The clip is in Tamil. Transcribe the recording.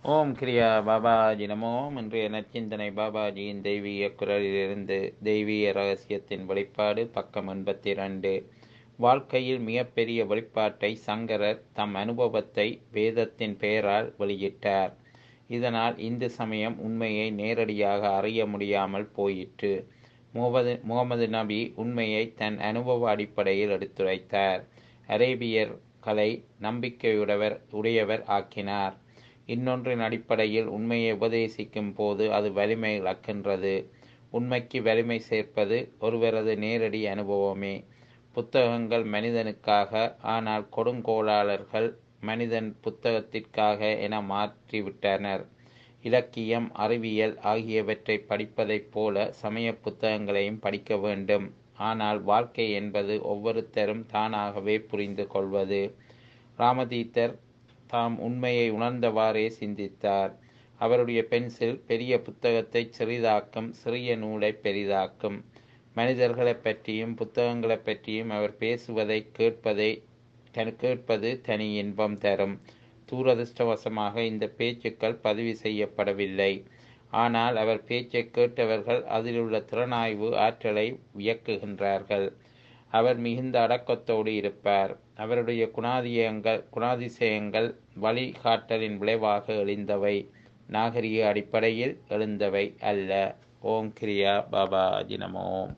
ஓம் கிரியா பாபாஜி நமோ இன்றைய நற்சிந்தனை பாபாஜியின் தெய்வீக குரலிலிருந்து தெய்வீக ரகசியத்தின் வெளிப்பாடு பக்கம் எண்பத்தி இரண்டு வாழ்க்கையில் மிகப்பெரிய வெளிப்பாட்டை சங்கரர் தம் அனுபவத்தை வேதத்தின் பெயரால் வெளியிட்டார் இதனால் இந்து சமயம் உண்மையை நேரடியாக அறிய முடியாமல் போயிற்று முகமது முகமது நபி உண்மையை தன் அனுபவ அடிப்படையில் எடுத்துரைத்தார் அரேபியர்களை நம்பிக்கையுடையவர் உடையவர் ஆக்கினார் இன்னொன்றின் அடிப்படையில் உண்மையை உபதேசிக்கும் போது அது வலிமை இழக்கின்றது உண்மைக்கு வலிமை சேர்ப்பது ஒருவரது நேரடி அனுபவமே புத்தகங்கள் மனிதனுக்காக ஆனால் கொடுங்கோளாளர்கள் மனிதன் புத்தகத்திற்காக என மாற்றிவிட்டனர் இலக்கியம் அறிவியல் ஆகியவற்றை படிப்பதைப் போல சமய புத்தகங்களையும் படிக்க வேண்டும் ஆனால் வாழ்க்கை என்பது ஒவ்வொருத்தரும் தானாகவே புரிந்து கொள்வது ராமதீத்தர் தாம் உண்மையை உணர்ந்தவாறே சிந்தித்தார் அவருடைய பென்சில் பெரிய புத்தகத்தை சிறிதாக்கும் சிறிய நூலை பெரிதாக்கும் மனிதர்களை பற்றியும் புத்தகங்களை பற்றியும் அவர் பேசுவதை கேட்பதை கேட்பது தனி இன்பம் தரும் தூரதிருஷ்டவசமாக இந்த பேச்சுக்கள் பதிவு செய்யப்படவில்லை ஆனால் அவர் பேச்சை கேட்டவர்கள் அதிலுள்ள திறனாய்வு ஆற்றலை வியக்குகின்றார்கள் அவர் மிகுந்த அடக்கத்தோடு இருப்பார் அவருடைய குணாதியங்கள் குணாதிசயங்கள் வழிகாட்டலின் விளைவாக எழுந்தவை நாகரிக அடிப்படையில் எழுந்தவை அல்ல ஓம் கிரியா பாபா ஜினமோம்